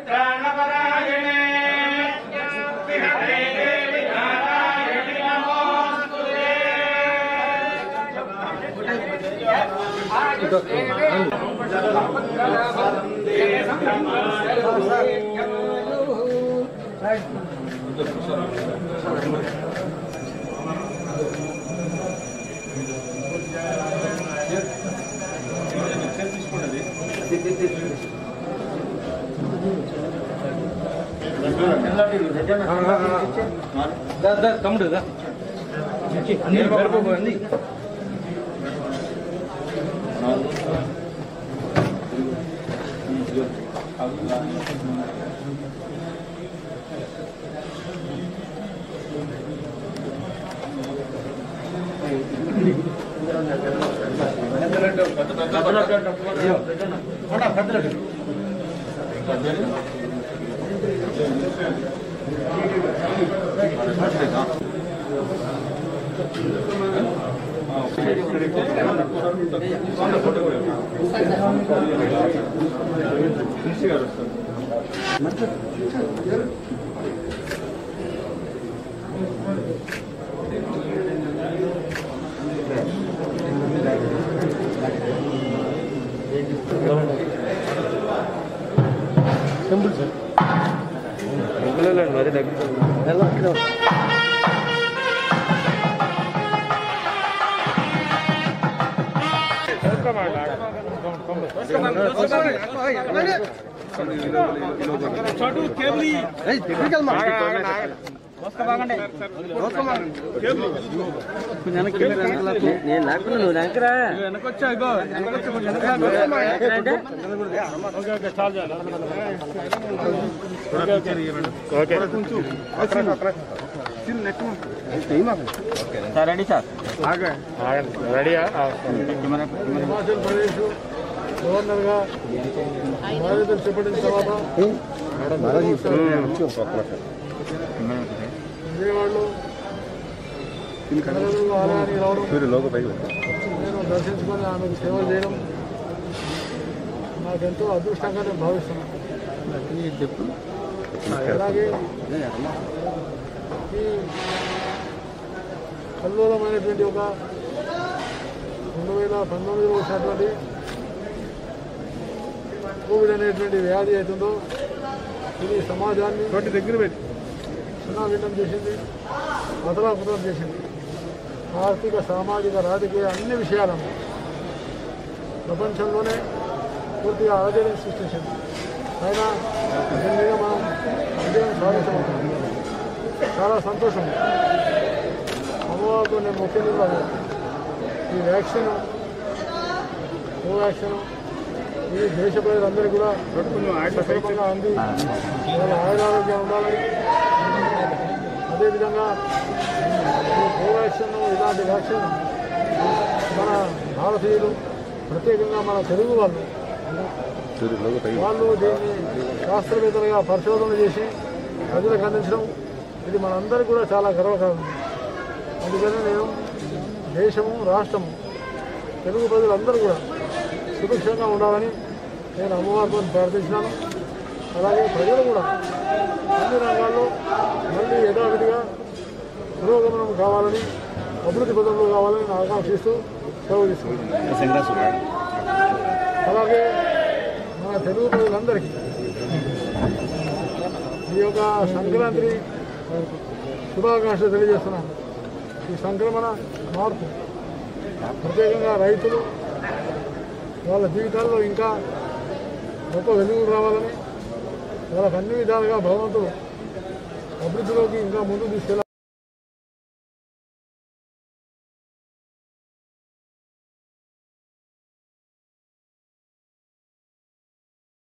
परित्राणपरायणे विहरे देवि नारायणि नमोऽस्तुते తమ్ముడు అన్ని సరిపోయింది మరి దగ్గర నేను లేకుండా నువ్వు వెనకరా రెడీ సార్ రెడీయా హిమాచల్ ప్రదేశ్ గవర్నర్గా బాధ్యతలు చేపట్టిన తర్వాత విజయవాడలో కనకదుర్గ ఆలయానికి రావడం నేను దర్శించుకొని ఆమెకు సేవలు చేయడం నాకెంతో అదృష్టంగా నేను భావిస్తున్నాను అలాగే ఈ కల్లోలమైనటువంటి ఒక రెండు వేల పంతొమ్మిదిలో వచ్చినటువంటి కోవిడ్ అనేటువంటి వ్యాధి అవుతుందో ఇది సమాజాన్ని దగ్గర పెట్టి చిన్నాభిన్నం చేసింది అతలాకుతం చేసింది ఆర్థిక సామాజిక రాజకీయ అన్ని విషయాలను ప్రపంచంలోనే పూర్తిగా ఆశ్చర్యం సృష్టించింది అయినా దీని మీద మనం విజయం సాధించబోతున్నాం చాలా సంతోషం అమ్మవారితో నేను మొక్కింది కూడా అదే. ఈ వ్యాక్సిన్ కోవాక్సిన్ ఈ దేశ ప్రజలందరికీ కూడా సక్రమంగా అంది వాళ్ళ ఆయురారోగ్యం ఉండాలని అదేవిధంగా ఈ కోవాక్సిన్ ఇలాంటి వ్యాక్సిన్ మన భారతీయులు ప్రత్యేకంగా మన తెలుగు వాళ్ళు వాళ్ళు దీన్ని శాస్త్రవేత్తలుగా పరిశోధన చేసి ప్రజలకు అందించడం ఇది మనందరికీ కూడా చాలా గర్వకారణం అందుకని నేను దేశము రాష్ట్రము తెలుగు ప్రజలందరూ కూడా సుభిక్షంగా ఉండాలని నేను అమ్మవారితో ప్రార్థించినాను అలాగే ప్రజలు కూడా అన్ని రంగాల్లో మళ్ళీ యథావిధిగా పురోగమనం కావాలని అభివృద్ధి పదంలో కావాలని నేను ఆకాంక్షిస్తూ సెలవు తీసుకుంటున్నాను అలాగే మన తెలుగు ప్రజలందరికీ ఈ యొక్క సంక్రాంతి శుభాకాంక్షలు తెలియజేస్తున్నాను ఈ సంక్రమణ మార్పు ప్రత్యేకంగా రైతులు వాళ్ళ జీవితాల్లో ఇంకా గొప్ప వెలుగు రావాలని వాళ్ళకి అన్ని విధాలుగా భగవంతుడు అభివృద్ధిలోకి ఇంకా ముందుకు తీసుకెళ్ళాలి